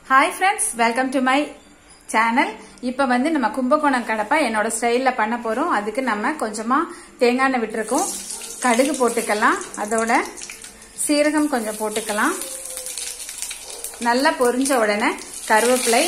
hi friends welcome to my channel இப்போ வந்து நம்ம கும்பகோணம் கடப்பா என்னோட ஸ்டைலில் பண்ண போகிறோம் அதுக்கு நம்ம கொஞ்சமாக தேங்காய் எண்ணெய் விட்டுருக்கோம் கடுகு போட்டுக்கலாம் அதோட சீரகம் கொஞ்சம் போட்டுக்கலாம் நல்லா பொரிஞ்ச உடனே கருவேப்பிலை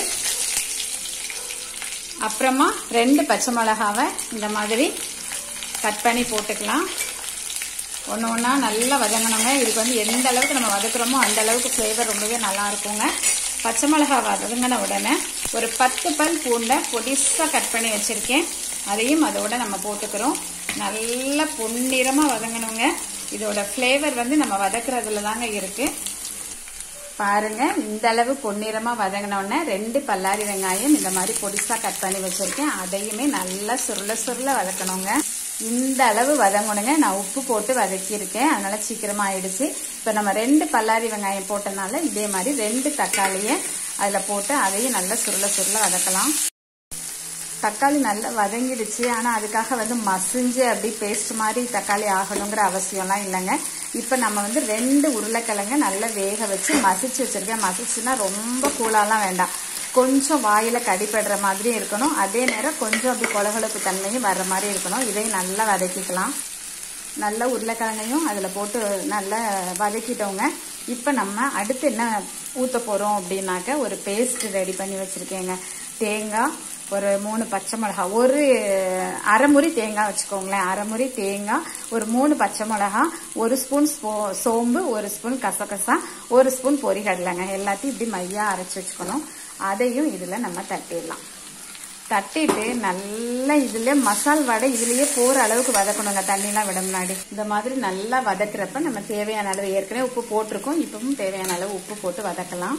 அப்புறமா ரெண்டு பச்சை மிளகாவை இந்த மாதிரி கட் பண்ணி போட்டுக்கலாம் ஒன்று ஒன்றா நல்லா வதங்கணுங்க இதுக்கு வந்து எந்த அளவுக்கு நம்ம வதக்குறோமோ அந்த அளவுக்கு ஃப்ளேவர் ரொம்பவே நல்லா இருக்குங்க பச்சை மிளகா வதங்கின உடனே ஒரு பத்து பல் பூண்டை பொடிசாக கட் பண்ணி வச்சுருக்கேன் அதையும் அதோட நம்ம போட்டுக்கிறோம் நல்லா பொன்னிறமாக வதங்கணுங்க இதோட ஃப்ளேவர் வந்து நம்ம வதக்குறதுல தாங்க இருக்குது பாருங்க இந்த அளவு பொன்னிறமா வதங்கினோடனே ரெண்டு பல்லாரி வெங்காயம் இந்த மாதிரி பொடிசா கட் பண்ணி வச்சிருக்கேன் அதையுமே நல்லா சுருள சுருள வதக்கணுங்க இந்த அளவு வதங்கணுங்க நான் உப்பு போட்டு வதக்கியிருக்கேன் அதனால சீக்கிரமா ஆயிடுச்சு இப்போ நம்ம ரெண்டு பல்லாரி வெங்காயம் போட்டனால இதே மாதிரி ரெண்டு தக்காளியை அதில் போட்டு அதையும் நல்லா சுருள சுருள வதக்கலாம் தக்காளி நல்லா வதங்கிடுச்சு ஆனால் அதுக்காக வந்து மசிஞ்சு அப்படி பேஸ்ட் மாதிரி தக்காளி ஆகணுங்கிற அவசியம்லாம் இல்லைங்க இப்போ நம்ம வந்து ரெண்டு உருளைக்கிழங்க நல்லா வேக வச்சு மசிச்சு வச்சுருக்கேன் மசிச்சுன்னா ரொம்ப கூலாலாம் வேண்டாம் கொஞ்சம் வாயில் கடிப்படுற மாதிரி இருக்கணும் அதே நேரம் கொஞ்சம் அப்படி கொலகொலப்பு தன்மையும் வர்ற மாதிரி இருக்கணும் இதையும் நல்லா வதக்கிக்கலாம் நல்லா உருளைக்கிழங்கையும் அதில் போட்டு நல்லா வதக்கிட்டோங்க இப்போ நம்ம அடுத்து என்ன ஊற்ற போகிறோம் அப்படின்னாக்க ஒரு பேஸ்ட் ரெடி பண்ணி வச்சுருக்கேங்க தேங்காய் ஒரு மூணு பச்சை மிளகா ஒரு அரைமுறி தேங்காய் வச்சுக்கோங்களேன் அரைமுறி தேங்காய் ஒரு மூணு பச்சை மிளகா ஒரு ஸ்பூன் சோம்பு ஒரு ஸ்பூன் கசகசா ஒரு ஸ்பூன் பொரிகடலைங்க எல்லாத்தையும் இப்படி மையா அரைச்சி வச்சுக்கணும் அதையும் இதில் நம்ம தட்டிடலாம் தட்டிட்டு நல்லா இதுல மசால் வடை இதுலயே போற அளவுக்கு வதக்கணுங்க தண்ணிலாம் விட முன்னாடி இந்த மாதிரி நல்லா வதக்குறப்ப நம்ம தேவையான அளவு ஏற்கனவே உப்பு போட்டிருக்கோம் இப்பவும் தேவையான அளவு உப்பு போட்டு வதக்கலாம்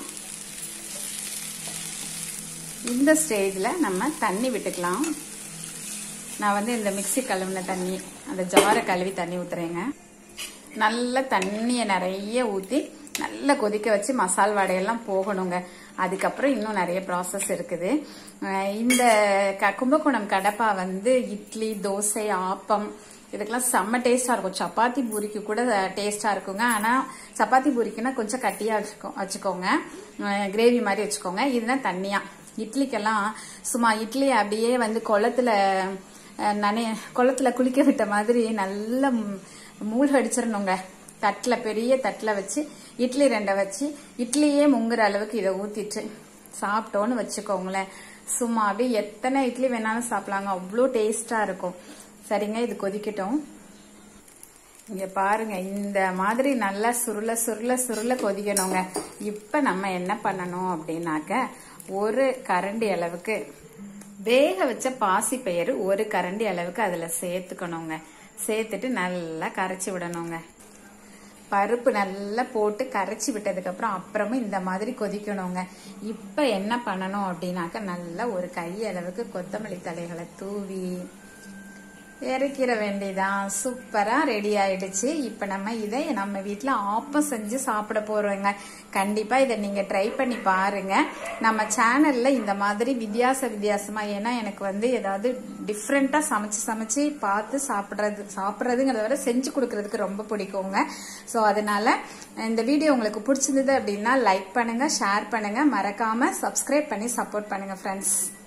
இந்த ஸ்டேஜில் நம்ம தண்ணி விட்டுக்கலாம் நான் வந்து இந்த மிக்சி கழுவின தண்ணி அந்த ஜாரை கழுவி தண்ணி ஊற்றுறேங்க நல்ல தண்ணியை நிறைய ஊற்றி நல்லா கொதிக்க வச்சு மசால் வடையெல்லாம் போகணுங்க அதுக்கப்புறம் இன்னும் நிறைய ப்ராசஸ் இருக்குது இந்த க கும்பகோணம் கடப்பா வந்து இட்லி தோசை ஆப்பம் இதுக்கெல்லாம் செம்ம டேஸ்டா இருக்கும் சப்பாத்தி பூரிக்கு கூட டேஸ்டா இருக்குங்க ஆனா சப்பாத்தி பூரிக்குன்னா கொஞ்சம் கட்டியா வச்சுக்கோ வச்சுக்கோங்க கிரேவி மாதிரி வச்சுக்கோங்க இதுதான் தண்ணியா இட்லிக்கெல்லாம் சும்மா இட்லி அப்படியே வந்து குளத்துல நனைய குளத்துல குளிக்க விட்ட மாதிரி நல்ல மூழ்க அடிச்சிடணுங்க தட்டில் பெரிய தட்டில் வச்சு இட்லி ரெண்டை வச்சு இட்லியே முங்குற அளவுக்கு இதை ஊற்றிட்டு சாப்பிட்டோன்னு வச்சுக்கோங்களேன் சும்மா அப்படியே எத்தனை இட்லி வேணாலும் சாப்பிடலாங்க அவ்வளோ டேஸ்டாக இருக்கும் சரிங்க இது கொதிக்கட்டும் இங்க பாருங்க இந்த மாதிரி நல்லா சுருள சுருள சுருள கொதிக்கணுங்க இப்ப நம்ம என்ன பண்ணணும் அப்படின்னாக்க ஒரு கரண்டி அளவுக்கு வேக வச்ச பாசி பயிறு ஒரு கரண்டி அளவுக்கு அதுல சேர்த்துக்கணுங்க சேர்த்துட்டு நல்லா கரைச்சி விடணுங்க பருப்பு நல்லா போட்டு கரைச்சி விட்டதுக்கு அப்புறம் அப்புறமும் இந்த மாதிரி கொதிக்கணுங்க இப்ப என்ன பண்ணணும் அப்படின்னாக்க நல்லா ஒரு கை அளவுக்கு கொத்தமல்லி தலைகளை தூவி இறக்கிற வேண்டியதான் சூப்பரா ரெடி ஆயிடுச்சு இப்ப நம்ம இதை நம்ம வீட்டுல ஆப்பம் செஞ்சு சாப்பிட போறோங்க கண்டிப்பா இதை நீங்க ட்ரை பண்ணி பாருங்க நம்ம சேனல்ல இந்த மாதிரி வித்தியாச வித்தியாசமா ஏன்னா எனக்கு வந்து ஏதாவது டிஃப்ரெண்டா சமைச்சு சமைச்சு பார்த்து சாப்பிடுறது சாப்பிடுறதுங்கிறத விட செஞ்சு கொடுக்கறதுக்கு ரொம்ப பிடிக்குங்க ஸோ அதனால இந்த வீடியோ உங்களுக்கு பிடிச்சிருந்தது அப்படின்னா லைக் பண்ணுங்க ஷேர் பண்ணுங்க மறக்காம சப்ஸ்கிரைப் பண்ணி சப்போர்ட் பண்ணுங்க ஃப்ரெண்ட்ஸ்